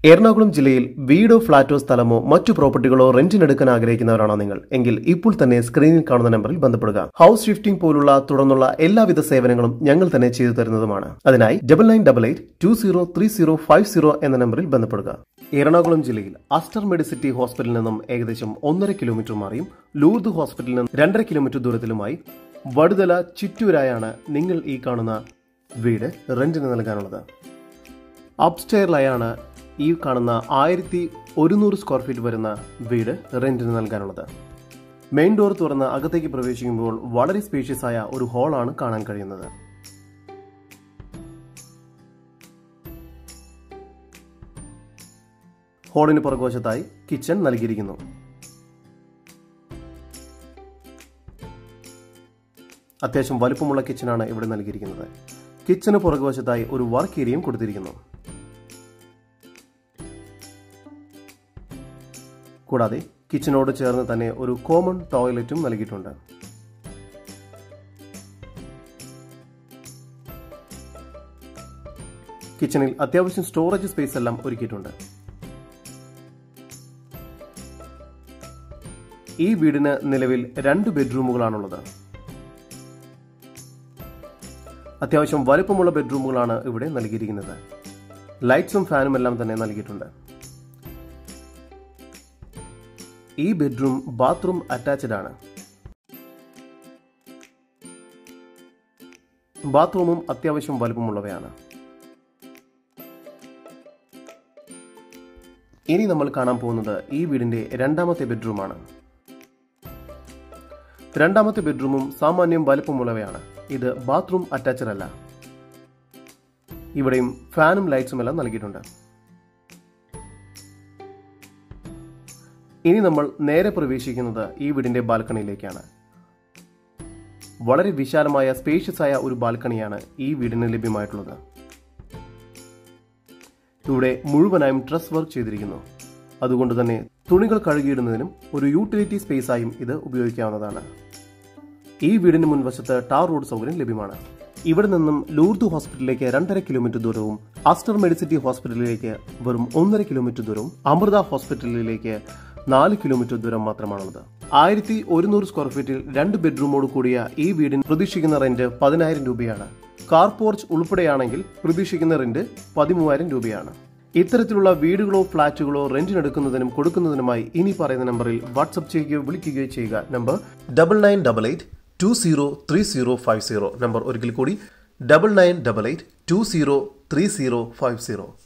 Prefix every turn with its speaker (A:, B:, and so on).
A: എറണാകുളം ജില്ലയിൽ വീടോ ഫ്ളാറ്റോ സ്ഥലമോ മറ്റു പ്രോപ്പർട്ടികളോ റെന്റിനെടുക്കാൻ ആഗ്രഹിക്കുന്നവരാണോ നിങ്ങൾ എങ്കിൽ ഇപ്പോൾ തന്നെ സ്ക്രീനിൽ കാണുന്ന നമ്പറിൽ ബന്ധപ്പെടുക ഹൗസ് ഷിഫ്റ്റിംഗ് പോലുള്ള തുടർന്നുള്ള എല്ലാവിധ സേവനങ്ങളും ഞങ്ങൾ തന്നെ ചെയ്തു തരുന്നതുമാണ് അതിനായി double nine double eight two zero three zero five zero എന്ന നമ്പറിൽ ബന്ധപ്പെടുക എറണാകുളം ജില്ലയിൽ അസ്റ്റർ മെഡിസിറ്റി ഹോസ്പിറ്റലിൽ നിന്നും ഏകദേശം ഒന്നര കിലോമീറ്റർ മാറിയും ലൂർദ് ഹോസ്പിറ്റലിൽ നിന്നും രണ്ടര കിലോമീറ്റർ ദൂരത്തിലുമായി വടുതല ചിറ്റൂരായാണ് നിങ്ങൾ ഈ കാണുന്ന വീട് റെന്റിന് നൽകാനുള്ളത് അപ്സ്റ്റെയറിലായാണ് ഈ കാണുന്ന ആയിരത്തി ഒരുന്നൂറ് സ്ക്വയർ ഫീറ്റ് വരുന്ന വീട് റെന്റിന് നൽകാനുള്ളത് മെയിൻ ഡോർ തുറന്ന് അകത്തേക്ക് പ്രവേശിക്കുമ്പോൾ വളരെ സ്പേഷ്യസ് ആയ ഒരു ഹാളാണ് കാണാൻ കഴിയുന്നത് ഹാളിന് പുറകുവശത്തായി കിച്ചൺ നൽകിയിരിക്കുന്നു അത്യാവശ്യം വലുപ്പമുള്ള കിച്ചണാണ് ഇവിടെ നൽകിയിരിക്കുന്നത് കിച്ചന് പുറകുവശത്തായി ഒരു വർക്ക് ഏരിയയും കൊടുത്തിരിക്കുന്നു കൂടാതെ കിച്ചനോട് ചേർന്ന് തന്നെ ഒരു കോമൺ ടോയ്ലറ്റും നൽകിയിട്ടുണ്ട് കിച്ചണിൽ അത്യാവശ്യം സ്റ്റോറേജ് സ്പേസ് എല്ലാം ഒരുക്കിയിട്ടുണ്ട് ഈ വീടിന് നിലവിൽ രണ്ട് ബെഡ്റൂമുകളാണുള്ളത് അത്യാവശ്യം വലുപ്പമുള്ള ബെഡ്റൂമുകളാണ് ഇവിടെ നൽകിയിരിക്കുന്നത് ലൈറ്റ്സും ഫാനും എല്ലാം തന്നെ നൽകിയിട്ടുണ്ട് ഈ ബെഡ്റൂം ബാത്റൂം അറ്റാച്ച്ഡ് ആണ് ബാത്റൂമും അത്യാവശ്യം വലുപ്പമുള്ളവയാണ് ഇനി നമ്മൾ കാണാൻ പോകുന്നത് ഈ വീടിന്റെ രണ്ടാമത്തെ ബെഡ്റൂമാണ് രണ്ടാമത്തെ ബെഡ്റൂമും സാമാന്യം വലുപ്പമുള്ളവയാണ് ഇത് ബാത്റൂം അറ്റാച്ച്ഡ് അല്ല ഇവിടെയും ഫാനും ലൈറ്റ്സും എല്ലാം നൽകിയിട്ടുണ്ട് ഇനി നമ്മൾ നേരെ പ്രവേശിക്കുന്നത് ഈ വീടിന്റെ ബാൽക്കണിയിലേക്കാണ് വളരെ വിശാലമായ സ്പേഷ്യസ് ആയ ഒരു ബാൽക്കണിയാണ് ഈ വീടിന് ലഭ്യമായിട്ടുള്ളത് ഇവിടെ മുഴുവനായും ഡ്രസ് വർക്ക് ചെയ്തിരിക്കുന്നു അതുകൊണ്ട് തന്നെ തുണികൾ കഴുകിയിടുന്നതിനും ഒരു യൂട്ടിലിറ്റി സ്പേസായും ഇത് ഉപയോഗിക്കാവുന്നതാണ് ഈ വീടിന് മുൻവശത്ത് ടാർ റോഡ് സൗകര്യം ലഭ്യമാണ് ഇവിടെ നിന്നും ലൂർദ് ഹോസ്പിറ്റലിലേക്ക് രണ്ടര കിലോമീറ്റർ ദൂരവും ആസ്റ്റർ മെഡിസിറ്റി ഹോസ്പിറ്റലിലേക്ക് വെറും ഒന്നര കിലോമീറ്റർ ദൂരവും അമൃത ഹോസ്പിറ്റലിലേക്ക് നാല് കിലോമീറ്റർ ദൂരം മാത്രമാണുള്ളത് ആയിരത്തി ഒരുന്നൂറ് സ്ക്വയർ ഫീറ്റിൽ രണ്ട് ബെഡ്റൂമോട് കൂടിയ ഈ വീടിന് പ്രതീക്ഷിക്കുന്ന റെന്റ് പതിനായിരം രൂപയാണ് കാർ പോർച്ച് ഉൾപ്പെടെയാണെങ്കിൽ പ്രതീക്ഷിക്കുന്ന റെന്റ് പതിമൂവായിരം രൂപയാണ് ഇത്തരത്തിലുള്ള വീടുകളോ ഫ്ളാറ്റുകളോ റെന്റിനെടുക്കുന്നതിനും കൊടുക്കുന്നതിനുമായി ഇനി പറയുന്ന നമ്പറിൽ വാട്സപ്പ് ചെയ്യുകയോ വിളിക്കുകയോ ചെയ്യുക number double nine double eight two zero three zero five zero number ഒരിക്കൽ കൂടി double nine double eight two zero three zero five zero